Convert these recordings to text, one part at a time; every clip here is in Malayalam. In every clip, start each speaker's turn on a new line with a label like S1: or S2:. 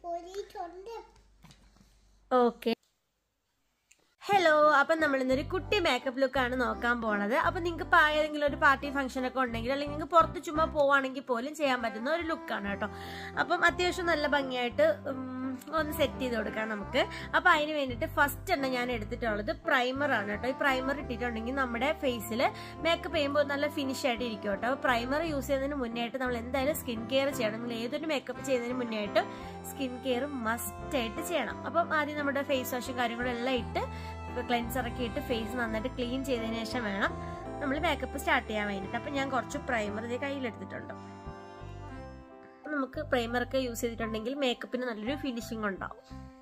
S1: പോയിട്ടുണ്ട്
S2: ഓക്കെ ഹലോ അപ്പം നമ്മൾ ഇന്നൊരു കുട്ടി മേക്കപ്പ് ലുക്കാണ് നോക്കാൻ പോണത് അപ്പം നിങ്ങൾക്ക് ഇപ്പം ഏതെങ്കിലും ഒരു പാർട്ടി ഫംഗ്ഷൻ ഒക്കെ ഉണ്ടെങ്കിൽ അല്ലെങ്കിൽ നിങ്ങൾക്ക് പുറത്ത് ചുമ്മാ പോവാണെങ്കിൽ പോലും ചെയ്യാൻ പറ്റുന്ന ഒരു ലുക്കാണ് കേട്ടോ അപ്പം അത്യാവശ്യം നല്ല ഭംഗിയായിട്ട് ഉം, ഒന്ന് സെറ്റ് ചെയ്ത് കൊടുക്കാം നമുക്ക് അപ്പം അതിന് വേണ്ടിയിട്ട് ഫസ്റ്റ് എണ്ണ ഞാൻ എടുത്തിട്ടുള്ളത് പ്രൈമർ ആണ് കേട്ടോ ഈ പ്രൈമർ ഇട്ടിട്ടുണ്ടെങ്കിൽ നമ്മുടെ ഫേസിൽ മേക്കപ്പ് ചെയ്യുമ്പോൾ നല്ല ഫിനിഷ് ആയിട്ട് ഇരിക്കും കേട്ടോ അപ്പോൾ പ്രൈമർ യൂസ് ചെയ്യുന്നതിന് മുന്നേ ആയിട്ട് നമ്മൾ എന്തായാലും സ്കിൻ കെയർ ചെയ്യണം നിങ്ങൾ ഏതൊരു മേക്കപ്പ് ചെയ്യുന്നതിന് മുന്നേ ആയിട്ട് സ്കിൻ കെയർ മസ്റ്റ് ആയിട്ട് ചെയ്യണം അപ്പം ആദ്യം നമ്മുടെ ഫേസ് വാഷും കാര്യങ്ങളും എല്ലാം ഇട്ട് ക്ലെൻസർ ഒക്കെ ഇട്ട് ഫേസ് നന്നായിട്ട് ക്ലീൻ ചെയ്തതിന് ശേഷം വേണം നമ്മൾ മേക്കപ്പ് സ്റ്റാർട്ട് ചെയ്യാൻ വേണ്ടിയിട്ട് അപ്പം ഞാൻ കുറച്ച് പ്രൈമർ ഇതേ കയ്യിലെടുത്തിട്ടുണ്ട് അപ്പം നമുക്ക് പ്രൈമർ ഒക്കെ യൂസ് ചെയ്തിട്ടുണ്ടെങ്കിൽ മേക്കപ്പിന് നല്ലൊരു ഫിനിഷിംഗ് ഉണ്ടാവും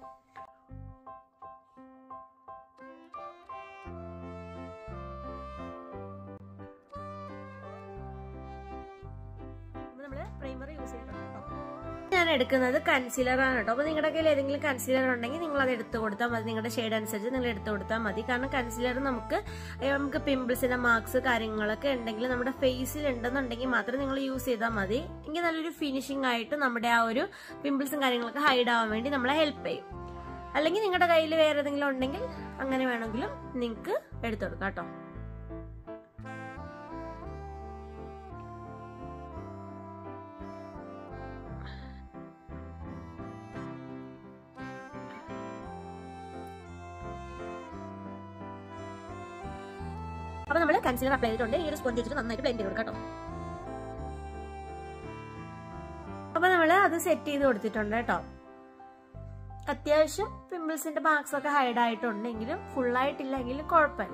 S2: അപ്പൊ നമ്മള് പ്രൈമർ യൂസ് ചെയ്തിട്ടുണ്ട് കേട്ടോ ഞാൻ എടുക്കുന്നത് കൺസീലർ ആണ് കേട്ടോ അപ്പൊ നിങ്ങളുടെ കയ്യിൽ ഏതെങ്കിലും കൺസീലർ ഉണ്ടെങ്കിൽ നിങ്ങൾ അത് എടുത്തു കൊടുത്താൽ മതി നിങ്ങളുടെ ഷെയ്ഡ് അനുസരിച്ച് നിങ്ങൾ എടുത്തു കൊടുത്താൽ മതി കാരണം കൺസീലർ നമുക്ക് ഏ, നമുക്ക് പിമ്പിൾസിന്റെ മാർക്സ് കാര്യങ്ങളൊക്കെ ഉണ്ടെങ്കിൽ നമ്മുടെ ഫേസിൽ ഉണ്ടെന്നുണ്ടെങ്കിൽ മാത്രം നിങ്ങൾ യൂസ് ചെയ്താൽ മതി എങ്കിൽ നല്ലൊരു ഫിനിഷിംഗ് ആയിട്ട് നമ്മുടെ ആ ഒരു പിമ്പിൾസും കാര്യങ്ങളൊക്കെ ഹൈഡ് ആവാൻ വേണ്ടി നമ്മളെ ഹെൽപ്പ് ചെയ്യും അല്ലെങ്കിൽ നിങ്ങളുടെ കയ്യിൽ വേറെ ഏതെങ്കിലും ഉണ്ടെങ്കിൽ അങ്ങനെ വേണമെങ്കിലും നിങ്ങൾക്ക് എടുത്തു കൊടുക്കാം കേട്ടോ അപ്പൊ നമ്മൾ കൺസീലർ അപ്ലൈ ചെയ്തിട്ടുണ്ട് ഈ ഒരു സ്പോഞ്ച് വെച്ചിട്ട് നന്നായിട്ട് ബ്ലെൻഡ് ചെയ്ത് കൊടുക്കാം കേട്ടോ അപ്പൊ നമ്മൾ അത് സെറ്റ് ചെയ്ത് കൊടുത്തിട്ടുണ്ട് കേട്ടോ അത്യാവശ്യം പിമ്പിൾസിന്റെ മാർക്സ് ഒക്കെ ഹൈഡ് ആയിട്ടുണ്ടെങ്കിലും ഫുൾ ആയിട്ടില്ലെങ്കിലും കുഴപ്പമില്ല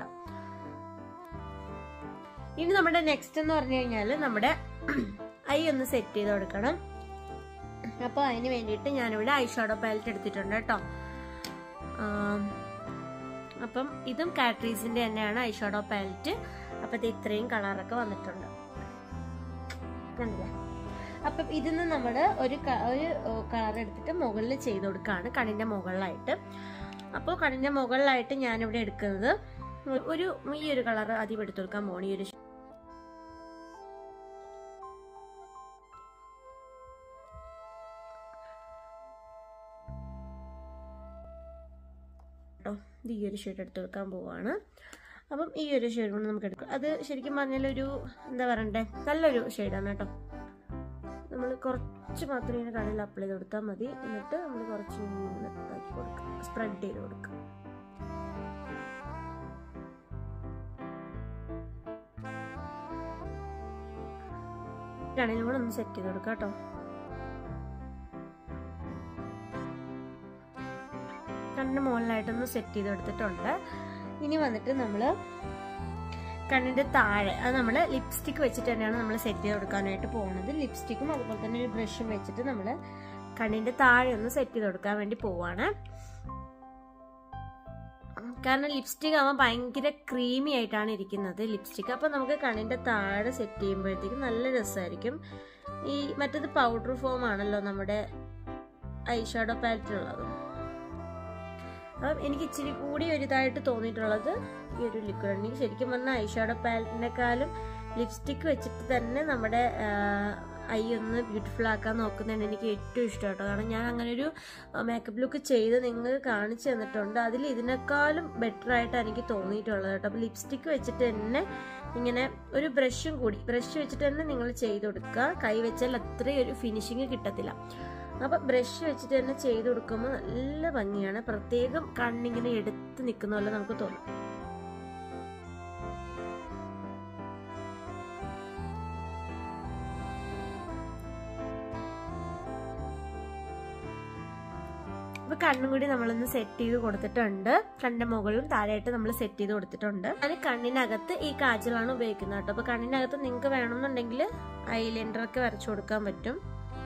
S2: ഇനി നമ്മുടെ നെക്സ്റ്റ് എന്ന് പറഞ്ഞു കഴിഞ്ഞാൽ നമ്മുടെ ഐ ഒന്ന് സെറ്റ് ചെയ്ത് കൊടുക്കണം അപ്പോൾ അതിന് വേണ്ടിയിട്ട് ഞാനിവിടെ ഐ ഷാഡോ പാലറ്റ് എടുത്തിട്ടുണ്ട് കേട്ടോ ആം, അപ്പം ഇതും കാട്രീസിന്റെ തന്നെയാണ് ഐ ഷാഡോ പാലറ്റ് അപ്പം ഇത് ഇത്രയും കളറൊക്കെ വന്നിട്ടുണ്ട് കണ്ടില്ലേ അപ്പം ഇതിന്ന് നമ്മൾ ഒരു ക- ഒരു കളർ എടുത്തിട്ട് മുകളിൽ ചെയ്ത് കൊടുക്കുകയാണ് കണ്ണിന്റെ മുകളിലായിട്ട് അപ്പോൾ കണ്ണിന്റെ മുകളിലായിട്ട് ഞാനിവിടെ എടുക്കുന്നത് ഒരു ഈ ഒരു കളർ ആദ്യം എടുത്തു കൊടുക്കാൻ പോണി ഈ ഒരു കേട്ടോ ഇത് ഈ ഒരു ഷെയ്ഡ് എടുത്ത് വെക്കാൻ പോവാണ് അപ്പം ഈ ഒരു ഷെയ്ഡ് കൊണ്ട് നമുക്ക് എടുക്കാം അത് ശരിക്കും പറഞ്ഞാൽ ഒരു എന്താ പറയണ്ടേ നല്ലൊരു ഷെയ്ഡാണ് കേട്ടോ നമ്മൾ കുറച്ച് മാത്രം ഇങ്ങനെ കണ്ണിൽ അപ്ലൈ ചെയ്ത് കൊടുത്താൽ മതി എന്നിട്ട് നമ്മൾ കുറച്ച് ഇങ്ങനെ ഇതാക്കി കൊടുക്കാം സ്പ്രെഡ് ചെയ്ത് കൊടുക്കാം കണ്ണിലും കൂടെ ഒന്ന് സെറ്റ് ചെയ്ത് കൊടുക്കാം കേട്ടോ കണ്ണിന് മുകളിലായിട്ടൊന്ന് സെറ്റ് ചെയ്ത് എടുത്തിട്ടുണ്ട് ഇനി വന്നിട്ട് നമ്മൾ കണ്ണിന്റെ താഴെ അത് നമ്മൾ ലിപ്സ്റ്റിക് വെച്ചിട്ട് തന്നെയാണ് നമ്മൾ സെറ്റ് ചെയ്ത് കൊടുക്കാനായിട്ട് പോകുന്നത് ലിപ്സ്റ്റിക്കും അതുപോലെ തന്നെ ഒരു ബ്രഷും വെച്ചിട്ട് നമ്മൾ കണ്ണിന്റെ താഴെ ഒന്ന് സെറ്റ് ചെയ്ത് കൊടുക്കാൻ വേണ്ടി പോവാണ് കാരണം ലിപ്സ്റ്റിക് ആവുമ്പോൾ ഭയങ്കര ക്രീമി ആയിട്ടാണ് ഇരിക്കുന്നത് ലിപ്സ്റ്റിക് അപ്പോൾ നമുക്ക് കണ്ണിന്റെ താഴെ സെറ്റ് ചെയ്യുമ്പോഴത്തേക്കും നല്ല രസമായിരിക്കും ഈ മറ്റേത് പൗഡർ ഫോം ആണല്ലോ നമ്മുടെ ഐ ഷാഡോ പാലറ്റിലുള്ളത് അപ്പം എനിക്ക് ഇച്ചിരി കൂടി ഒരു ഇതായിട്ട് തോന്നിയിട്ടുള്ളത് ഈ ഒരു ലിക്വിഡ് എനിക്ക് ശരിക്കും പറഞ്ഞാൽ ഐഷാഡോ പാലറ്റിനെക്കാളും ലിപ്സ്റ്റിക് വെച്ചിട്ട് തന്നെ നമ്മുടെ ഐ ഒന്ന് ബ്യൂട്ടിഫുൾ ആക്കാൻ നോക്കുന്നതാണ് എനിക്ക് ഏറ്റവും ഇഷ്ടം കേട്ടോ കാരണം ഞാൻ അങ്ങനെ ഒരു മേക്കപ്പ് ലുക്ക് ചെയ്ത് നിങ്ങൾക്ക് കാണിച്ചു തന്നിട്ടുണ്ട് അതിൽ ഇതിനേക്കാളും ബെറ്റർ ആയിട്ടാണ് എനിക്ക് തോന്നിയിട്ടുള്ളത് കേട്ടോ അപ്പോൾ ലിപ്സ്റ്റിക് വെച്ചിട്ട് തന്നെ ഇങ്ങനെ ഒരു ബ്രഷും കൂടി ബ്രഷ് വെച്ചിട്ട് തന്നെ നിങ്ങൾ ചെയ്ത് കൊടുക്കുക കൈ വെച്ചാൽ അത്രയും ഒരു ഫിനിഷിങ് കിട്ടത്തില്ല അപ്പൊ ബ്രഷ് വെച്ചിട്ട് തന്നെ ചെയ്ത് കൊടുക്കുമ്പോൾ നല്ല ഭംഗിയാണ് പ്രത്യേകം കണ്ണിങ്ങനെ എടുത്ത് നിൽക്കുന്ന പോലെ നമുക്ക് തോന്നും അപ്പൊ കണ്ണും കൂടി നമ്മളൊന്ന് സെറ്റ് ചെയ്ത് കൊടുത്തിട്ടുണ്ട് കണ്ണിന്റെ മുകളിലും താഴെയായിട്ട് നമ്മൾ സെറ്റ് ചെയ്ത് കൊടുത്തിട്ടുണ്ട് അത് കണ്ണിനകത്ത് ഈ കാജലാണ് ഉപയോഗിക്കുന്നത് കേട്ടോ അപ്പൊ കണ്ണിനകത്ത് നിങ്ങൾക്ക് വേണമെന്നുണ്ടെങ്കിൽ ഐലൈനർ ഒക്കെ വരച്ചു കൊടുക്കാൻ പറ്റും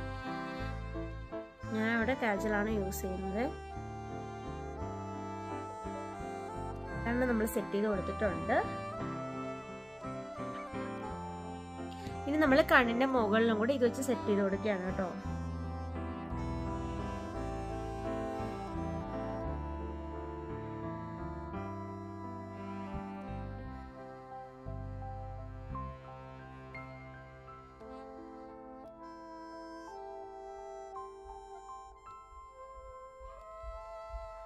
S2: ഞാൻ ഇവിടെ കാജലാണ് യൂസ് ചെയ്യുന്നത് കണ്ണ് നമ്മൾ സെറ്റ് ചെയ്ത് കൊടുത്തിട്ടുണ്ട് ഇനി നമ്മൾ കണ്ണിന്റെ മുകളിലും കൂടി ഇത് വെച്ച് സെറ്റ് ചെയ്ത് കൊടുക്കുകയാണ് കേട്ടോ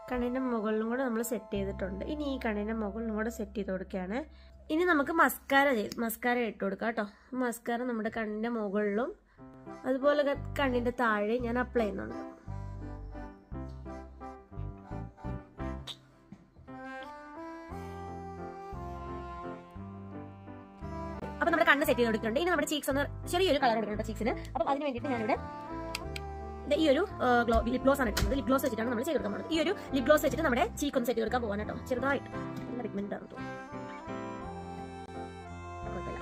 S2: കണ്ണിൻ്റെ മുകളിലും കൂടെ നമ്മൾ സെറ്റ് ചെയ്തിട്ടുണ്ട് ഇനി ഈ കണ്ണിൻ്റെ മുകളിലും കൂടെ സെറ്റ് ചെയ്ത് കൊടുക്കുകയാണ് ഇനി നമുക്ക് മസ്കാര ചെയ്ത് മസ്കാര ഇട്ട് കൊടുക്കാം കേട്ടോ മസ്കാര നമ്മുടെ കണ്ണിൻ്റെ മുകളിലും അതുപോലെ കണ്ണിൻ്റെ താഴെ ഞാൻ അപ്ലൈ ചെയ്യുന്നുണ്ട് അപ്പൊ നമ്മുടെ കണ്ണ് സെറ്റ് ചെയ്ത് കൊടുക്കുന്നുണ്ട് ഇനി നമ്മുടെ ചീക്സ് ഒന്ന് ചെറിയൊരു കളർ കൊടുക്കുന്നുണ്ട് ചീക്സിന് അപ്പം അതിന് വേണ്ടിയിട്ട് ഞാനിവിടെ ഇത് ഈ ഒരു ഗ്ലോ ലിപ് ഗ്ലോസ് ആണ് ഇട്ടുന്നത് ലിപ് ഗ്ലോസ് വെച്ചിട്ടാണ് നമ്മൾ ചെയ്ത് കൊടുക്കാൻ പോകുന്നത് ഈ ഒരു ലിപ് ഗ്ലോസ് വെച്ചിട്ട് നമ്മുടെ ചീക്ക് ഒന്ന് സെറ്റ് ചെയ്ത് കൊടുക്കാൻ പോകാൻ കേട്ടോ ചെറുതായിട്ട് നല്ല പിഗ്മെന്റ് ആണ് തോന്നുന്നു കുഴപ്പമില്ല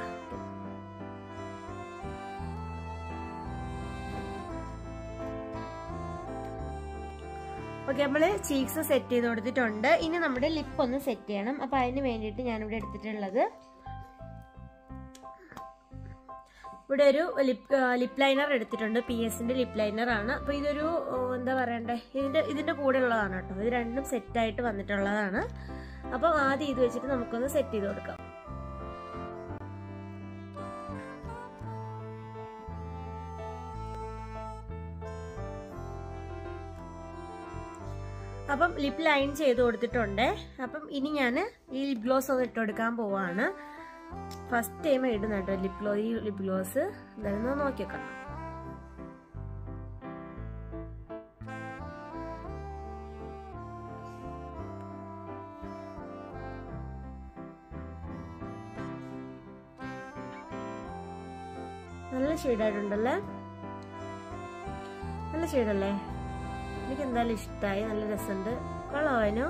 S2: ഓക്കെ നമ്മൾ ചീക്സ് സെറ്റ് ചെയ്ത് കൊടുത്തിട്ടുണ്ട് ഇനി നമ്മുടെ ലിപ്പ് ഒന്ന് സെറ്റ് ചെയ്യണം അപ്പൊ അതിന് വേണ്ടിയിട്ട് ഞാനിവിടെ എടുത്തിട്ടുള്ളത് ഇവിടെ ഒരു ലിപ് ലിപ് ലൈനർ എടുത്തിട്ടുണ്ട് പി എസിന്റെ ലിപ് ലൈനർ ആണ് അപ്പൊ ഇതൊരു എന്താ പറയണ്ടേ ഇതിന്റെ ഇതിന്റെ കൂടെ ഉള്ളതാണ് കേട്ടോ ഇത് രണ്ടും സെറ്റ് ആയിട്ട് വന്നിട്ടുള്ളതാണ് അപ്പൊ ആദ്യം ഇത് വെച്ചിട്ട് നമുക്കൊന്ന് സെറ്റ് ചെയ്ത് കൊടുക്കാം അപ്പം ലിപ്പ് ലൈൻ ചെയ്ത് കൊടുത്തിട്ടുണ്ട് അപ്പം ഇനി ഞാൻ ഈ ലിപ് ഗ്ലോസ് ഒന്ന് ഇട്ട് കൊടുക്കാൻ പോവാണ് ഫസ്റ്റ് ടൈം ഇടുന്ന കേട്ടോ ലിപ് ഗ്ലോ ഈ ലിപ് ഗ്ലോസ് എന്തായിരുന്നു നോക്കിയേക്കണം നല്ല ഷെയ്ഡായിട്ടുണ്ടല്ലേ നല്ല ഷെയ്ഡല്ലേ എനിക്ക് എന്തായാലും ഇഷ്ടമായി നല്ല രസമുണ്ട് കൊള്ളാവാനോ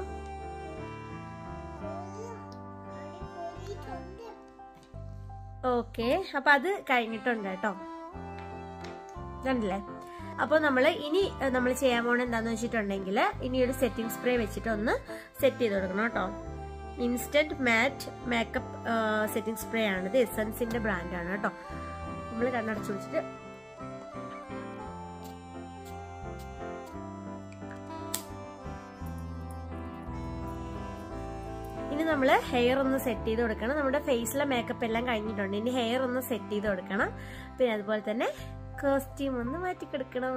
S2: ഓക്കെ അപ്പൊ അത് കഴിഞ്ഞിട്ടുണ്ട് കേട്ടോ കണ്ടില്ലേ അപ്പോൾ നമ്മൾ ഇനി നമ്മൾ ചെയ്യാൻ പോണ എന്താന്ന് വെച്ചിട്ടുണ്ടെങ്കിൽ ഇനി ഒരു സെറ്റിംഗ് സ്പ്രേ വെച്ചിട്ട് ഒന്ന് സെറ്റ് ചെയ്ത് കൊടുക്കണം കേട്ടോ instant matte makeup setting spray ആണിത് എസൻസിന്റെ ബ്രാൻഡാണ് കേട്ടോ നമ്മൾ കണ്ണടച്ചു വെച്ചിട്ട് ഇനി നമ്മൾ ഹെയർ ഒന്ന് സെറ്റ് ചെയ്ത് കൊടുക്കണം നമ്മുടെ ഫേസിലെ മേക്കപ്പ് എല്ലാം കഴിഞ്ഞിട്ടുണ്ട് ഇനി ഹെയർ ഒന്ന് സെറ്റ് ചെയ്ത് കൊടുക്കണം പിന്നെ അതുപോലെ തന്നെ കോസ്റ്റ്യൂം ഒന്ന് മാറ്റി കൊടുക്കണം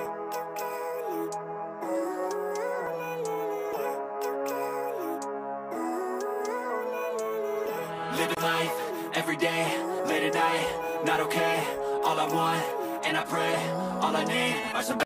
S1: Living life every day, late at night, not okay. All I want, and I pray, all I need are some.